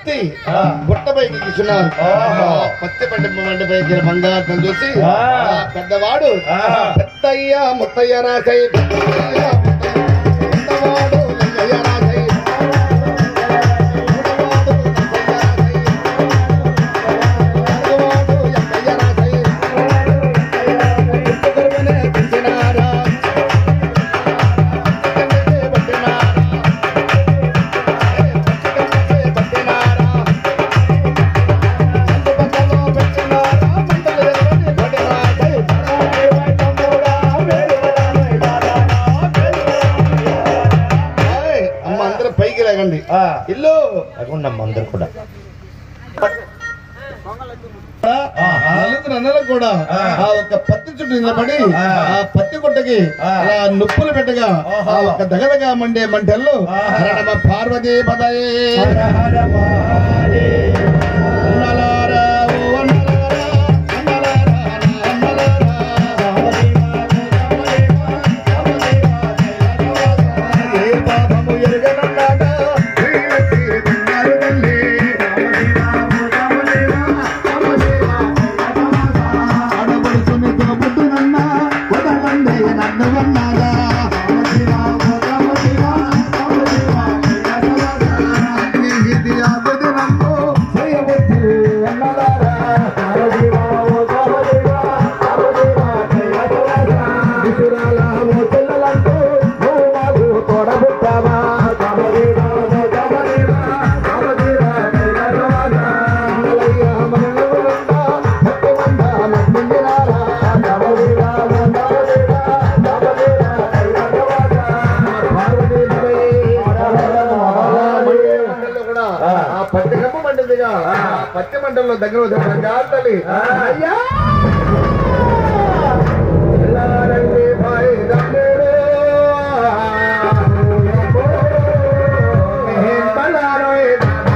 పత్తి గుట్టపైకి కూర్చున్నారు ఆహా. ఆ పత్తి పంట పంటపైకి బంగారం చూసి ఆ. ఆ పెద్దవాడు ఆ. పెద్దయ్య ముత్తయ్య రాసై పెద్దయ్య ముత్తయ్య, పెద్దవాడు లింగయ్య రాసై మూడవాడు నరసయ్య రాసై, నాలుగవాడు ఎక్కయ్య రాసై, పుట్టుకొడుకునే పెంచినారా, పుట్టుకొడుకునే పట్టినారా, ఏ పుట్టుకొడుకునే పట్టినారా, అందుబంధలో పెట్టినారా, మంటలు ఎగరని పడినారా, ఏయ్, అమ్మ అందరూ పైకి లేకండి ఇల్లు అకుండమ్మ అందరు కూడా నలుగురు అన్నలు కూడా ఆ. ఆ ఒక్క పత్తి చుట్టూ నిలబడి ఆ. ఆ పత్తి గుట్టకి ఆ. అలా నుప్పులు పెట్టగా ఓహో. ఆ ఒక్క దగదగా మండే మంటల్లో ఆహా. హరణమ పార్వతీ పదయే అన్నలారా, ఓ అన్నలారా, అన్నలారా, అన్నలారా. ఏ పాపము ఎరుగనన్నాడా, వీళ్ళకి బంగారు తల్లి. ఆడపడుచుని తోబుట్టునన్నా, వదలందే నన్నవన్నాడా. నీది ఆగదు నన్ను, చేయవద్దు అన్నలారా. విసురాల మోచెల్లలంటూ నువ్వు మాకు తోడబుట్టావా అన్నలయ్య మనలవులంతా, భక్తిమంతా మన్నిందినారా. పార్వతీ మండలంలో కూడా ఆ పత్తి కప్పు మండలిగా ఆ పత్తి మండలంలో దగ్గర వచ్చిన జాతలి అయ్యా ఎల్లారండి భాయ్ దమ్మేరు. మెహేన్ బలారోయ్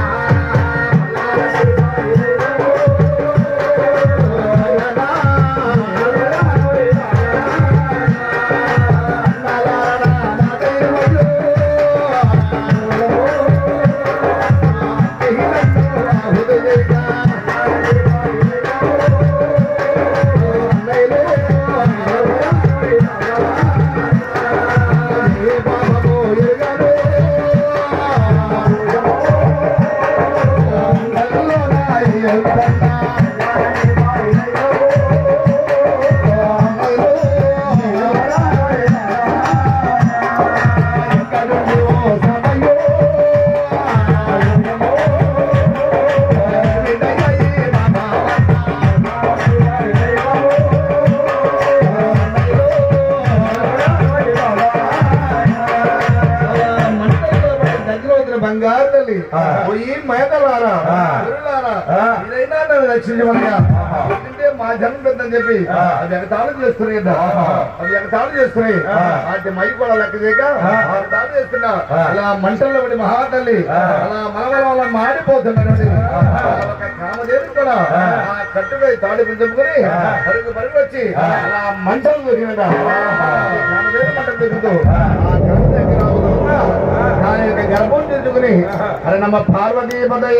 బంగారు తల్లి ఆ. పోయి మేతలారా ఆ. ఊరులారా, ఆ. ఇదైనా నన్ను రక్షించమనగా ఎందుకంటే మా జన్మ పెద్దని చెప్పి ఆ. అది ఎగతాళం చేస్తున్నాయి కదా ఆహా. అవి ఎగతాళం చేస్తున్నాయి ఆ. వాటి మై కూడా లెక్క చేయక ఆ. ఎగతాళం చేస్తున్నా ఆ. అలా మంటల్లో పడి మహాతల్లి ఆ. అలా మనవల వల్ల మాడిపోతున్నాడు ఒక కామదేవి కూడా ఆ. ఆ కట్టుపై తాడి పుంజుకుని ఆ. పరుగు పరుగు వచ్చి ఆ. అలా మంటలు దొరికినట కామదేవి మంటలు దొరుకుతూ ఆ. ఆ గర్భ దగ్గర ఉన్న నా యొక్క గర్భం తెచ్చుకుని అరే నమ్మ పార్వతీ పదయ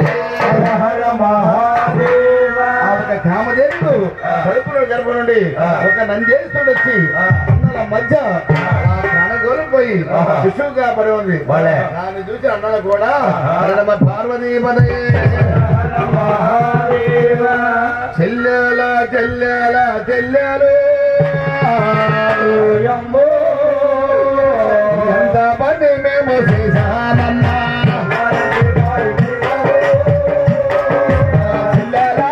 ఆ ఒక కామదేవుడు కడుపులో గర్భ నుండి ఆ. ఒక నందేశ్వరుడు వచ్చి ఆ. అన్నల మధ్య ఆ ప్రాణగోరం పోయి ఆహా. శిశువుగా పడి ఉంది భలే. దాన్ని చూసి అన్నలు కూడా ఆహా. అరే నమ్మ పార్వతీ పదయ చెల్లెల చెల్లెల చెల్లెలు ఎంత పని మేము చేశానమ్మా చెల్లెలా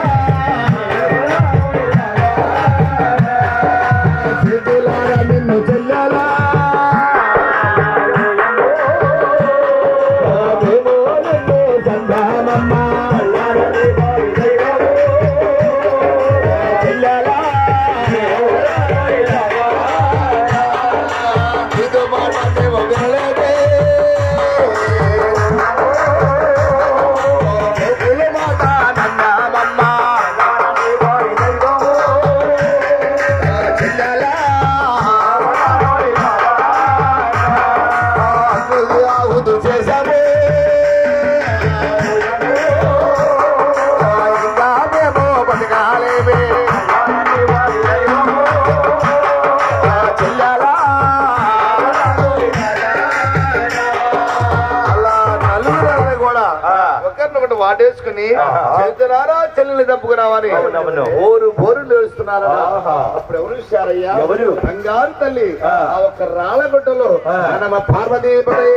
చేతులారా నిన్ను చెల్లెలా మేము నిన్ను సంధానమ్మా చెల్లెలా ఒకరిని ఒకటి వాటేసుకుని ఆహా. చేతులారా చెల్లెల్ని తప్పుకురావని అవునవును. ఓరు బోరు లేస్తున్నారు ఆహా. అప్పుడు ఎవరు చూశారయ్యా ఎవరు? బంగారు తల్లి ఆ. ఆ ఒక్క రాళ్ళగుట్టలో ఆ. మనమ పార్వతీపదే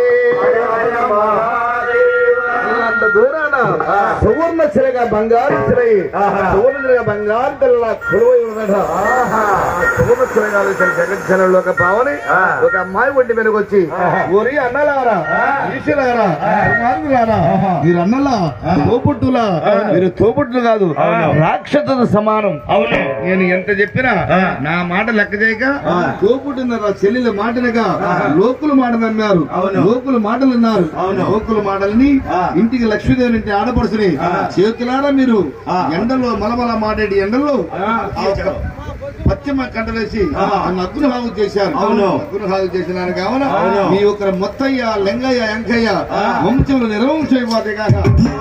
అంత దూరాన ఆ. సువర్ణ శిలగా బంగారు శిలై ఆహా. సువర్ణ శిలగా బంగారు తల్లి కొలువై ఉన్నట ఆహా. సువర్ణ శిలగా జగజ్జనంలో ఒక పావని ఆ. ఒక అమ్మాయి ఒంటి మీదకి వచ్చి ఆహా. ఓరి అన్నలారా ఈశ్వరారా కుమారులారా మీరు అన్నలా తోపుట్టులా మీరు తోపుట్లు కాదు అవును. రాక్షసుల సమానం అవును నేను ఎంత చెప్పినా ఆ. నా మాట లెక్క చేయక ఆ. తోపుట్టున్నారు చెల్లెల మాటలుగా ఆహా. లోకుల మాటలు అన్నారు అవును. లోకుల మాటలు అన్నారు అవును. లోకుల మాటల్ని ఆ. ఇంటికి లక్ష్మీదేవి ఇంటి ఆడపడుచుని ఆ. చేతులారా మీరు ఆ. ఎండలో మలమల మాడేటి ఎండలో ఆ. ఆ ఒక్క పశ్చిమ కంటవేసి ఆ. నన్ను అగ్నిహాగు చేశారు అవును. అగ్నిహాగు చేసినారు కావున అవును. మీ యొక్క మొత్తయ్య లింగయ్య ఎంకయ్య ఆ. వంశములు నిర్వంశమైపోతే కాక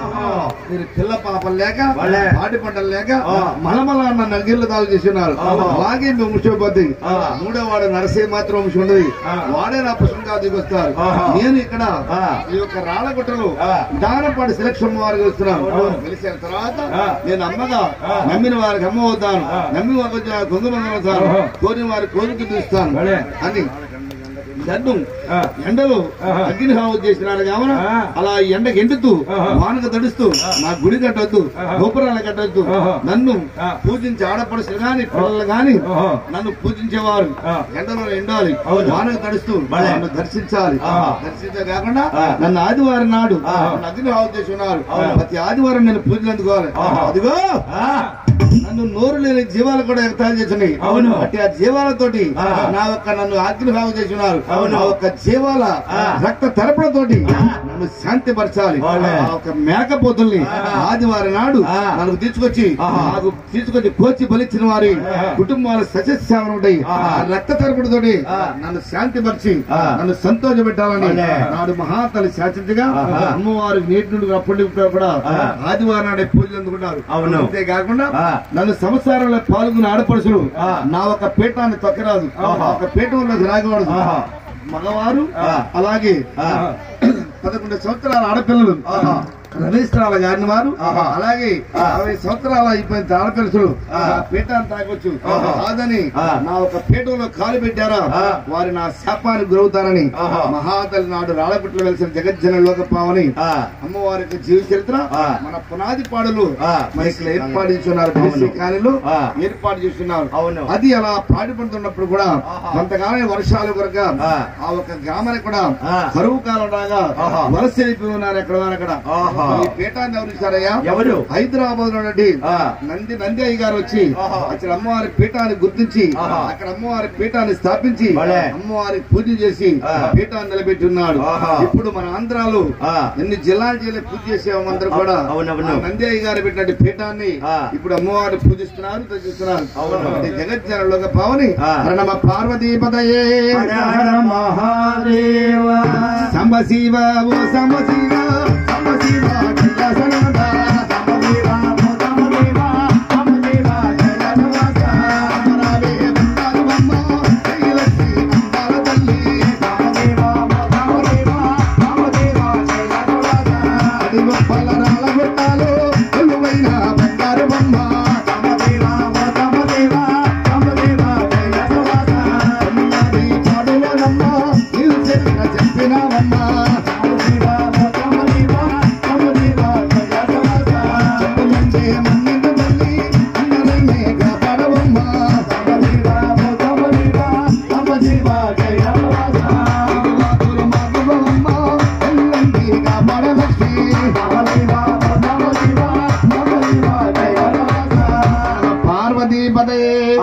మీరు పిల్ల పాపలు లేక వాళ్ళే. పాటి పంటలు లేక ఆ. మలమల అన్న నగిళ్ళు తాగు చేస్తున్నారు ఆహా. అలాగే మీ వంశోపతి ఆ. మూడో వాడు నరసే మాత్రం వంశం ఉండదు ఆ. వాడే నా పుష్పంగా దిగొస్తారు ఆహా. నేను ఇక్కడ ఆ. ఈ యొక్క రాళ్ళగుట్టలు ఆ. దానపాటి సెలక్షన్ వారికి వస్తున్నాను అవును. తెలిసిన తర్వాత ఆ. నేను అమ్మగా ఆ. నమ్మిన వారికి అమ్మ అవుతాను ఆ. నమ్మి వారికి కొందరు అవుతాను ఆహా. కోరిన వారి కోరిక తీస్తాను భలే. అని నన్ను ఆ. ఎండలో ఆహా. అగ్ని హావు చేసినారు కావున ఆ. అలా ఎండకి ఎండుతూ ఆహా. వానకు తడుస్తూ నా గుడి కట్టొద్దు ఆహా. గోపురాలు కట్టొద్దు ఆహా. నన్ను ఆ. పూజించే ఆడపడుచులు గాని పిల్లలు గాని ఆహా. నన్ను పూజించేవారు ఆ. ఎండలో ఎండాలి అవును. వానకు తడుస్తూ భలే. నన్ను దర్శించాలి ఆహా. దర్శించే కాకుండా ఆ. నన్ను ఆదివారం నాడు ఆహా. నన్ను అగ్ని హావు చేసి ఉన్నారు అవును. ప్రతి ఆదివారం నేను పూజలు అందుకోవాలి ఆహా. అదిగో ఆ. నన్ను నోరు లేని జీవాలు కూడా ఎగతాళి చేసినాయి అవును. అట్టి ఆ జీవాలతోటి ఆ. నా యొక్క నన్ను అగ్నిభావం చేసి ఉన్నారు అవును. నా యొక్క జీవాల ఆ. రక్త తరపులతోటి నన్ను శాంతిపరచాలి వాళ్ళే. ఆ యొక్క మేకపోతుల్ని ఆ. ఆదివారం నాడు ఆ. నన్ను తీసుకొచ్చి ఆహా. నాకు తీసుకొచ్చి కోచి బలిచ్చిన వారి ఆహా. కుటుంబాలు సస్యశ్యామలు ఉంటాయి ఆహా. ఆ రక్త తరపులతోటి ఆ. నన్ను శాంతిపరిచి ఆ. నన్ను సంతోషపెట్టాలని వాళ్ళే. నాడు మహాతలి శాసించగా ఆహా. అమ్మవారి నీటి నుండి అప్పటి కూడా ఆ. ఆదివారం నాడే పూజలు అందుకుంటారు అవును. అంతేకాకుండా ఆ. నన్ను సంవత్సరంలో పాల్గొన్న ఆడపడుచులు ఆ. నా ఒక పీఠాన్ని తొక్కరాదు ఆహా. ఒక పీఠంలోకి రాకూడదు ఆహా. మగవారు ఆ. అలాగే ఆ. పదకొండు సంవత్సరాల ఆడపిల్లలు ఆహా. రమేశ్వరాల గారిని వారు ఆహా. అలాగే ఆ. అరవై సంవత్సరాల అయిపోయిన ఆడపిల్లలు ఆ. నా పీఠాన్ని తాకొచ్చు ఆహా. కాదని ఆ. నా ఒక పీఠంలో కాలు పెట్టారా ఆ. వారి నా శాపానికి గురవుతారని ఆహా. మహాతల్లి నాడు రాళ్ళపుట్లు వెలిసిన జగజ్జన లోకపావని ఆ. అమ్మవారి యొక్క జీవిత చరిత్ర ఆ. మన పునాది పాడులు ఆ. మరి ఇక్కడ ఏర్పాటు చేస్తున్నారు అవును. బీసీ కాలనీలో ఆ. ఏర్పాటు చేస్తున్నారు అవును. అది అలా పాడి పడుతున్నప్పుడు కూడా ఆహా. కొంతకాలం వర్షాలు కొరక ఆ. ఆ ఒక గ్రామానికి కూడా ఆ. కరువు కాలం రాగా ఆహా. వలస వెళ్ళిపోయి ఉన్నారు ఎక్కడ వారు అక్కడ ఆహా. ఈ పీఠాన్ని ఎవరు ఇచ్చారయ్యా ఎవరు హైదరాబాద్ లో నుండి ఆ. నంది నంది అయ్య గారు వచ్చి ఆహా. అక్కడ అమ్మవారి పీఠాన్ని గుర్తించి ఆహా. అక్కడ అమ్మవారి పీఠాన్ని స్థాపించి భలే. అమ్మవారి పూజ చేసి ఆ. పీఠాన్ని నిలబెట్టి ఉన్నాడు ఆహా. ఇప్పుడు మన ఆంధ్రాలో ఆ. ఎన్ని జిల్లాలు జిల్లా పూజ చేసేవాళ్ళందరూ కూడా అవునవును. ఆ నంది అయ్య గారు పెట్టినట్టు పీఠాన్ని ఆ. ఇప్పుడు అమ్మవారు పూజిస్తున్నారు పూజిస్తున్నారు అవును. ఇది జగజ్జనలోక పావని ఆ. ప్రణమ పార్వతీపదయే హర హర మహాదేవ సంబ శివ ఓ సంబ శివ సంబ శివ కైలాసనాథ. రామరావే బంగారు బొమ్మ, శ్రీలక్ష్మి నందాల తల్లి. అడిగో పల్లరాల గుట్టాలు, కొలువైన బంగారు బొమ్మ. ఉన్నది పాడులోనమ్మ, నీవు చెప్పిన చెప్పినావమ్మ. చెప్పులంటే మన్నిండు తల్లి, అందరినీ కాపాడవమ్మ. ఇరువాకులు మాకువమ్మ, ఎల్లంటి కాపాడలక్ష్మి. పార్వతీపదే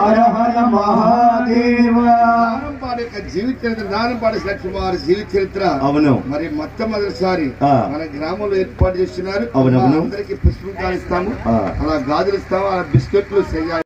దానంపాడు యొక్క జీవిత చరిత్ర దానంపాడు లక్ష్మీవారి జీవిత చరిత్ర అవును మరి మొట్టమొదటిసారి ఆ. మన గ్రామంలో ఏర్పాటు చేస్తున్నారు అవునవును. అందరికి పుష్పం ఇస్తాము ఆ. అలా గాజులు ఇస్తాము అలా బిస్కెట్లు చెయ్యాలి